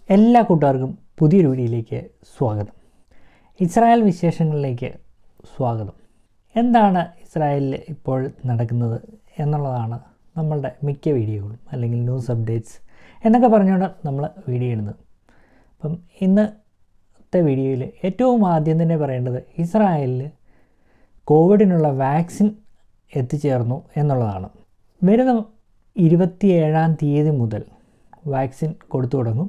എല്ലാ കൂട്ടുകാർക്കും പുതിയൊരു വീഡിയോയിലേക്ക് സ്വാഗതം ഇസ്രായേൽ വിശേഷങ്ങളിലേക്ക് സ്വാഗതം എന്താണ് ഇസ്രായേലിൽ ഇപ്പോൾ നടക്കുന്നത് എന്നുള്ളതാണ് നമ്മളുടെ മിക്ക വീഡിയോകളും അല്ലെങ്കിൽ ന്യൂസ് അപ്ഡേറ്റ്സ് എന്നൊക്കെ പറഞ്ഞുകൊണ്ട് നമ്മൾ വീഡിയോ ഇടുന്നത് അപ്പം ഇന്നത്തെ വീഡിയോയിൽ ഏറ്റവും ആദ്യം തന്നെ പറയേണ്ടത് ഇസ്രായേലിൽ കോവിഡിനുള്ള വാക്സിൻ എത്തിച്ചേർന്നു എന്നുള്ളതാണ് വരുന്ന ഇരുപത്തിയേഴാം തീയതി മുതൽ വാക്സിൻ കൊടുത്തു തുടങ്ങും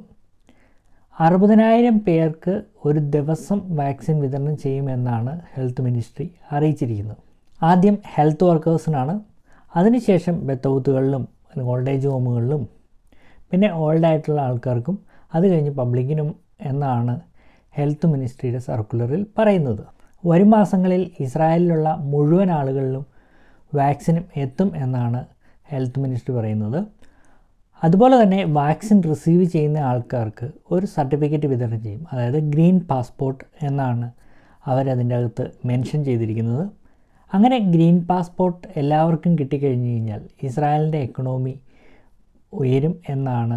അറുപതിനായിരം പേർക്ക് ഒരു ദിവസം വാക്സിൻ വിതരണം ചെയ്യുമെന്നാണ് ഹെൽത്ത് മിനിസ്ട്രി അറിയിച്ചിരിക്കുന്നത് ആദ്യം ഹെൽത്ത് വർക്കേഴ്സിനാണ് അതിനുശേഷം ബത്തൗത്തുകളിലും ഓൾഡ് ഏജ് ഹോമുകളിലും പിന്നെ ഓൾഡ് ആയിട്ടുള്ള ആൾക്കാർക്കും അത് കഴിഞ്ഞ് പബ്ലിക്കിനും എന്നാണ് ഹെൽത്ത് മിനിസ്ട്രിയുടെ സർക്കുലറിൽ പറയുന്നത് വരും മാസങ്ങളിൽ ഇസ്രായേലിലുള്ള മുഴുവൻ ആളുകളിലും വാക്സിനും എത്തും എന്നാണ് ഹെൽത്ത് മിനിസ്ട്രി പറയുന്നത് അതുപോലെ തന്നെ വാക്സിൻ റിസീവ് ചെയ്യുന്ന ആൾക്കാർക്ക് ഒരു സർട്ടിഫിക്കറ്റ് വിതരണം ചെയ്യും അതായത് ഗ്രീൻ പാസ്പോർട്ട് എന്നാണ് അവരതിൻ്റെ അകത്ത് മെൻഷൻ ചെയ്തിരിക്കുന്നത് അങ്ങനെ ഗ്രീൻ പാസ്പോർട്ട് എല്ലാവർക്കും കിട്ടിക്കഴിഞ്ഞ് കഴിഞ്ഞാൽ ഇസ്രായേലിൻ്റെ എക്കണോമി ഉയരും എന്നാണ്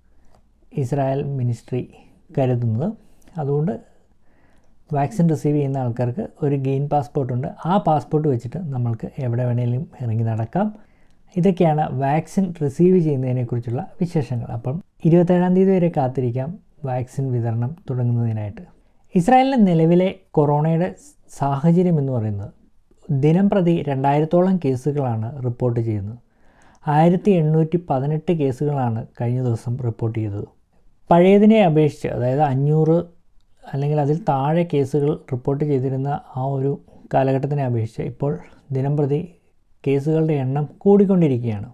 ഇസ്രായേൽ മിനിസ്ട്രി കരുതുന്നത് അതുകൊണ്ട് വാക്സിൻ റിസീവ് ചെയ്യുന്ന ആൾക്കാർക്ക് ഒരു ഗ്രീൻ പാസ്പോർട്ടുണ്ട് ആ പാസ്പോർട്ട് വെച്ചിട്ട് നമ്മൾക്ക് എവിടെ വേണേലും ഇറങ്ങി നടക്കാം ഇതൊക്കെയാണ് വാക്സിൻ റിസീവ് ചെയ്യുന്നതിനെക്കുറിച്ചുള്ള വിശേഷങ്ങൾ അപ്പം ഇരുപത്തേഴാം തീയതി വരെ കാത്തിരിക്കാം വാക്സിൻ വിതരണം തുടങ്ങുന്നതിനായിട്ട് ഇസ്രായേലിലെ നിലവിലെ കൊറോണയുടെ സാഹചര്യം എന്ന് പറയുന്നത് ദിനം പ്രതി രണ്ടായിരത്തോളം കേസുകളാണ് റിപ്പോർട്ട് ചെയ്യുന്നത് ആയിരത്തി എണ്ണൂറ്റി പതിനെട്ട് കേസുകളാണ് കഴിഞ്ഞ ദിവസം റിപ്പോർട്ട് ചെയ്തത് പഴയതിനെ അപേക്ഷിച്ച് അതായത് അഞ്ഞൂറ് അല്ലെങ്കിൽ അതിൽ താഴെ കേസുകൾ റിപ്പോർട്ട് ചെയ്തിരുന്ന ആ ഒരു കാലഘട്ടത്തിനെ അപേക്ഷിച്ച് ഇപ്പോൾ ദിനം പ്രതി കേസുകളുടെ എണ്ണം കൂടിക്കൊണ്ടിരിക്കുകയാണ്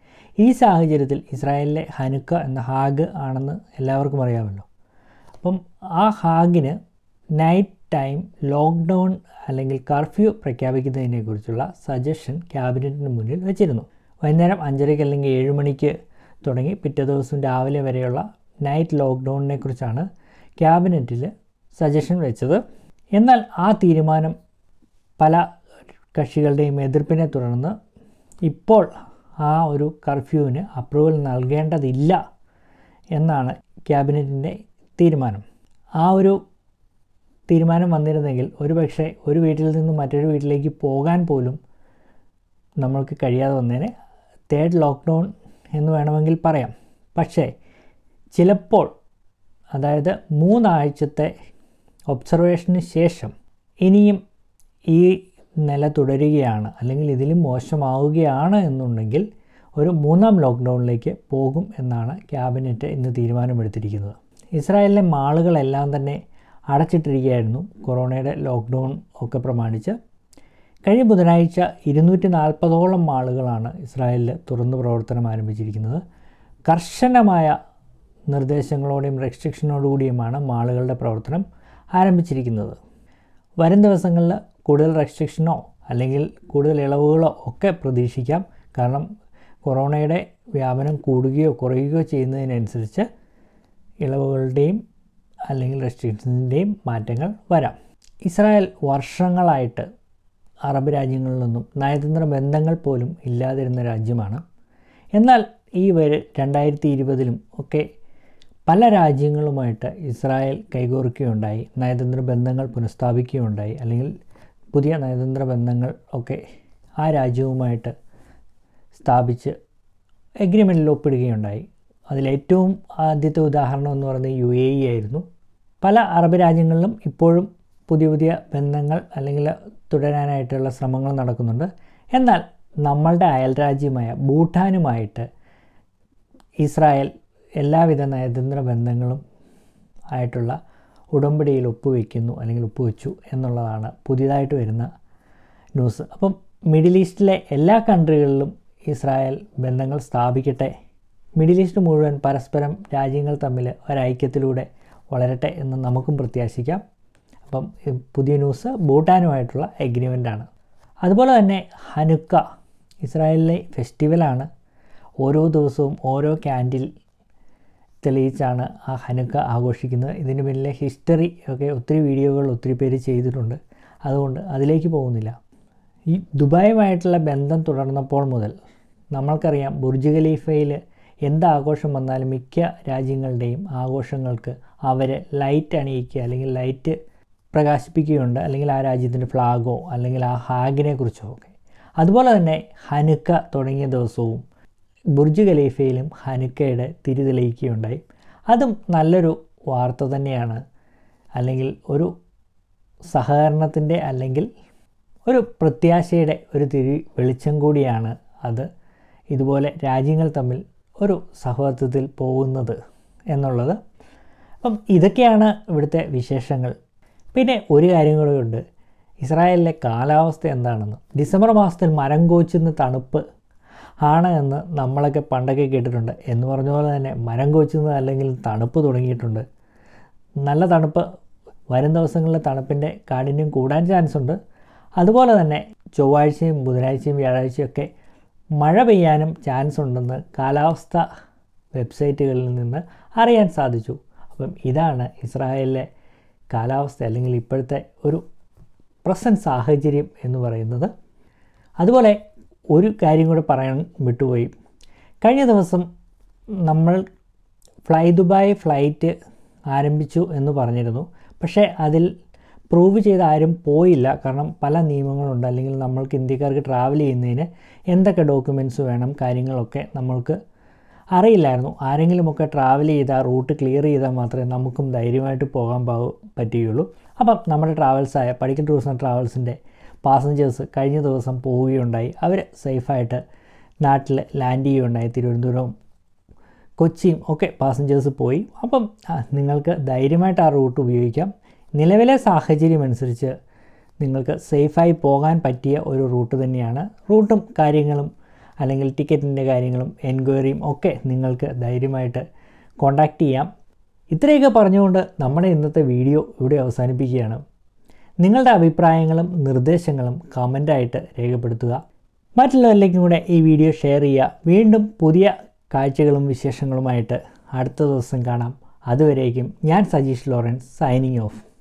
ഈ സാഹചര്യത്തിൽ ഇസ്രായേലിലെ ഹനുക്ക എന്ന ഹാഗ് ആണെന്ന് എല്ലാവർക്കും അറിയാമല്ലോ അപ്പം ആ ഹാഗിന് നൈറ്റ് ടൈം ലോക്ക്ഡൗൺ അല്ലെങ്കിൽ കർഫ്യൂ പ്രഖ്യാപിക്കുന്നതിനെക്കുറിച്ചുള്ള സജഷൻ ക്യാബിനറ്റിന് മുന്നിൽ വെച്ചിരുന്നു വൈകുന്നേരം അഞ്ചരയ്ക്ക് അല്ലെങ്കിൽ ഏഴ് മണിക്ക് തുടങ്ങി പിറ്റേ ദിവസം രാവിലെ വരെയുള്ള നൈറ്റ് ലോക്ക്ഡൗണിനെ കുറിച്ചാണ് ക്യാബിനറ്റിൽ സജഷൻ വെച്ചത് എന്നാൽ ആ തീരുമാനം പല കക്ഷികളുടെയും എതിർപ്പിനെ തുടർന്ന് ഇപ്പോൾ ആ ഒരു കർഫ്യൂവിന് അപ്രൂവൽ നൽകേണ്ടതില്ല എന്നാണ് ക്യാബിനറ്റിൻ്റെ തീരുമാനം ആ ഒരു തീരുമാനം വന്നിരുന്നെങ്കിൽ ഒരു പക്ഷേ ഒരു വീട്ടിൽ നിന്ന് മറ്റൊരു വീട്ടിലേക്ക് പോകാൻ പോലും നമ്മൾക്ക് കഴിയാതെ വന്നേനെ തേർഡ് ലോക്ക്ഡൗൺ എന്ന് വേണമെങ്കിൽ പറയാം പക്ഷേ ചിലപ്പോൾ അതായത് മൂന്നാഴ്ചത്തെ ഒബ്സർവേഷന് ശേഷം ഇനിയും ഈ നില തുടരുകയാണ് അല്ലെങ്കിൽ ഇതിലും മോശമാവുകയാണ് എന്നുണ്ടെങ്കിൽ ഒരു മൂന്നാം ലോക്ക്ഡൗണിലേക്ക് പോകും എന്നാണ് ക്യാബിനറ്റ് ഇന്ന് തീരുമാനമെടുത്തിരിക്കുന്നത് ഇസ്രായേലിലെ മാളുകളെല്ലാം തന്നെ അടച്ചിട്ടിരിക്കുകയായിരുന്നു കൊറോണയുടെ ലോക്ക്ഡൗൺ ഒക്കെ പ്രമാണിച്ച് കഴിഞ്ഞ ബുധനാഴ്ച ഇരുന്നൂറ്റി നാൽപ്പതോളം മാളുകളാണ് ഇസ്രായേലിൽ തുറന്നു പ്രവർത്തനം ആരംഭിച്ചിരിക്കുന്നത് കർശനമായ നിർദ്ദേശങ്ങളോടെയും റെസ്ട്രിക്ഷനോടുകൂടിയുമാണ് മാളുകളുടെ പ്രവർത്തനം ആരംഭിച്ചിരിക്കുന്നത് വരും ദിവസങ്ങളിൽ കൂടുതൽ റെസ്ട്രിക്ഷനോ അല്ലെങ്കിൽ കൂടുതൽ ഇളവുകളോ ഒക്കെ പ്രതീക്ഷിക്കാം കാരണം കൊറോണയുടെ വ്യാപനം കൂടുകയോ കുറയുകയോ ചെയ്യുന്നതിനനുസരിച്ച് ഇളവുകളുടെയും അല്ലെങ്കിൽ റെസ്ട്രിക്ഷൻസിൻ്റെയും മാറ്റങ്ങൾ വരാം ഇസ്രായേൽ വർഷങ്ങളായിട്ട് അറബ് രാജ്യങ്ങളിൽ നിന്നും നയതന്ത്ര ബന്ധങ്ങൾ പോലും ഇല്ലാതിരുന്ന രാജ്യമാണ് എന്നാൽ ഈ വരെ രണ്ടായിരത്തി ഇരുപതിലും ഒക്കെ പല രാജ്യങ്ങളുമായിട്ട് ഇസ്രായേൽ കൈകോർക്കുകയുണ്ടായി നയതന്ത്ര ബന്ധങ്ങൾ പുനഃസ്ഥാപിക്കുകയുണ്ടായി അല്ലെങ്കിൽ പുതിയ നയതന്ത്ര ബന്ധങ്ങൾ ഒക്കെ ആ രാജ്യവുമായിട്ട് സ്ഥാപിച്ച് എഗ്രിമെൻറ്റിൽ ഒപ്പിടുകയുണ്ടായി അതിലേറ്റവും ആദ്യത്തെ ഉദാഹരണം എന്ന് പറയുന്നത് യു എ ഇ ആയിരുന്നു പല അറബ് രാജ്യങ്ങളിലും ഇപ്പോഴും പുതിയ പുതിയ ബന്ധങ്ങൾ അല്ലെങ്കിൽ തുടരാനായിട്ടുള്ള ശ്രമങ്ങൾ നടക്കുന്നുണ്ട് എന്നാൽ നമ്മളുടെ അയൽരാജ്യമായ ഭൂട്ടാനുമായിട്ട് ഇസ്രായേൽ എല്ലാവിധ നയതന്ത്ര ബന്ധങ്ങളും ആയിട്ടുള്ള ഉടമ്പടിയിൽ ഒപ്പുവെക്കുന്നു അല്ലെങ്കിൽ ഒപ്പുവെച്ചു എന്നുള്ളതാണ് പുതിയതായിട്ട് വരുന്ന ന്യൂസ് അപ്പം മിഡിൽ ഈസ്റ്റിലെ എല്ലാ കൺട്രികളിലും ഇസ്രായേൽ ബന്ധങ്ങൾ സ്ഥാപിക്കട്ടെ മിഡിൽ ഈസ്റ്റ് മുഴുവൻ പരസ്പരം രാജ്യങ്ങൾ തമ്മിൽ ഒരൈക്യത്തിലൂടെ വളരട്ടെ എന്ന് നമുക്കും പ്രത്യാശിക്കാം അപ്പം പുതിയ ന്യൂസ് ഭൂട്ടാനുമായിട്ടുള്ള എഗ്രിമെൻ്റാണ് അതുപോലെ തന്നെ ഹനുക്ക ഇസ്രായേലിലെ ഫെസ്റ്റിവലാണ് ഓരോ ദിവസവും ഓരോ ക്യാൻഡിൽ തെളിയിച്ചാണ് ആ ഹനുക്ക ആഘോഷിക്കുന്നത് ഇതിന് പിന്നിലെ ഹിസ്റ്ററി ഒക്കെ ഒത്തിരി വീഡിയോകൾ ഒത്തിരി പേര് ചെയ്തിട്ടുണ്ട് അതുകൊണ്ട് അതിലേക്ക് പോകുന്നില്ല ഈ ദുബായുമായിട്ടുള്ള ബന്ധം തുടർന്നപ്പോൾ മുതൽ നമ്മൾക്കറിയാം ബുർജ് ഖലീഫയിൽ എന്ത് ആഘോഷം വന്നാലും മിക്ക രാജ്യങ്ങളുടെയും ആഘോഷങ്ങൾക്ക് അവരെ ലൈറ്റ് അണിയിക്കുക അല്ലെങ്കിൽ ലൈറ്റ് പ്രകാശിപ്പിക്കുകയുണ്ട് അല്ലെങ്കിൽ ആ രാജ്യത്തിൻ്റെ ഫ്ലാഗോ അല്ലെങ്കിൽ ആ ഹാഗിനെ കുറിച്ചോ ഒക്കെ അതുപോലെ തന്നെ ഹനുക്ക തുടങ്ങിയ ദിവസവും ബുർജ് ഖലീഫയിലും ഹനുക്കയുടെ തിരി തെളിയിക്കുകയുണ്ടായി അതും നല്ലൊരു വാർത്ത തന്നെയാണ് അല്ലെങ്കിൽ ഒരു സഹകരണത്തിൻ്റെ അല്ലെങ്കിൽ ഒരു പ്രത്യാശയുടെ ഒരു തിരി വെളിച്ചം കൂടിയാണ് അത് ഇതുപോലെ രാജ്യങ്ങൾ തമ്മിൽ ഒരു സഹോദരത്തിൽ പോകുന്നത് എന്നുള്ളത് അപ്പം ഇതൊക്കെയാണ് ഇവിടുത്തെ വിശേഷങ്ങൾ പിന്നെ ഒരു കാര്യം കൂടെ ഉണ്ട് ഇസ്രായേലിലെ കാലാവസ്ഥ എന്താണെന്ന് ഡിസംബർ മാസത്തിൽ മരം കോച്ചുന്ന തണുപ്പ് ആണ് എന്ന് നമ്മളൊക്കെ പണ്ടൊക്കെ കേട്ടിട്ടുണ്ട് എന്ന് പറഞ്ഞ പോലെ തന്നെ മരം കോച്ചുന്നത് അല്ലെങ്കിൽ തണുപ്പ് തുടങ്ങിയിട്ടുണ്ട് നല്ല തണുപ്പ് വരും ദിവസങ്ങളിൽ തണുപ്പിൻ്റെ കാഠിന്യം കൂടാൻ ചാൻസ് ഉണ്ട് അതുപോലെ തന്നെ ചൊവ്വാഴ്ചയും ബുധനാഴ്ചയും വ്യാഴാഴ്ചയും ഒക്കെ മഴ പെയ്യാനും ചാൻസ് ഉണ്ടെന്ന് കാലാവസ്ഥ വെബ്സൈറ്റുകളിൽ നിന്ന് അറിയാൻ സാധിച്ചു അപ്പം ഇതാണ് ഇസ്രായേലിലെ കാലാവസ്ഥ അല്ലെങ്കിൽ ഇപ്പോഴത്തെ ഒരു പ്രസൻറ്റ് സാഹചര്യം എന്ന് പറയുന്നത് അതുപോലെ ഒരു കാര്യം കൂടെ പറയാൻ വിട്ടുപോയി കഴിഞ്ഞ ദിവസം നമ്മൾ ഫ്ലൈ ദുബായ് ഫ്ലൈറ്റ് ആരംഭിച്ചു എന്ന് പറഞ്ഞിരുന്നു പക്ഷേ അതിൽ പ്രൂവ് ചെയ്ത് ആരും പോയില്ല കാരണം പല നിയമങ്ങളുണ്ട് അല്ലെങ്കിൽ നമ്മൾക്ക് ഇന്ത്യക്കാർക്ക് ട്രാവൽ ചെയ്യുന്നതിന് എന്തൊക്കെ ഡോക്യുമെൻറ്റ്സ് വേണം കാര്യങ്ങളൊക്കെ നമ്മൾക്ക് അറിയില്ലായിരുന്നു ആരെങ്കിലുമൊക്കെ ട്രാവൽ ചെയ്ത് ആ റൂട്ട് ക്ലിയർ ചെയ്താൽ മാത്രമേ നമുക്കും ധൈര്യമായിട്ട് പോകാൻ പാ പറ്റുകയുള്ളൂ അപ്പം നമ്മുടെ ട്രാവൽസായ പഠിക്കൽ ടൂറിസം ആൻഡ് ട്രാവൽസിൻ്റെ പാസഞ്ചേഴ്സ് കഴിഞ്ഞ ദിവസം പോവുകയുണ്ടായി അവർ സേഫായിട്ട് നാട്ടിൽ ലാൻഡ് ചെയ്യുകയുണ്ടായി തിരുവനന്തപുരവും കൊച്ചിയും ഒക്കെ പാസഞ്ചേഴ്സ് പോയി അപ്പം ആ, നിങ്ങൾക്ക് ധൈര്യമായിട്ട് ആ റൂട്ട് ഉപയോഗിക്കാം നിലവിലെ സാഹചര്യം അനുസരിച്ച് നിങ്ങൾക്ക് സേഫായി പോകാൻ പറ്റിയ ഒരു റൂട്ട് തന്നെയാണ് റൂട്ടും കാര്യങ്ങളും അല്ലെങ്കിൽ ടിക്കറ്റിൻ്റെ കാര്യങ്ങളും എൻക്വയറിയും ഒക്കെ നിങ്ങൾക്ക് ധൈര്യമായിട്ട് കോണ്ടാക്റ്റ് ചെയ്യാം ഇത്രയൊക്കെ പറഞ്ഞുകൊണ്ട് നമ്മുടെ ഇന്നത്തെ വീഡിയോ ഇവിടെ അവസാനിപ്പിക്കുകയാണ് നിങ്ങളുടെ അഭിപ്രായങ്ങളും നിർദ്ദേശങ്ങളും കമൻ്റായിട്ട് രേഖപ്പെടുത്തുക മറ്റുള്ളവരിലേക്കും കൂടെ ഈ വീഡിയോ ഷെയർ ചെയ്യുക വീണ്ടും പുതിയ കാഴ്ചകളും വിശേഷങ്ങളുമായിട്ട് അടുത്ത ദിവസം കാണാം അതുവരേക്കും ഞാൻ സജീഷ് ലോറൻസ് സൈനിങ് ഓഫ്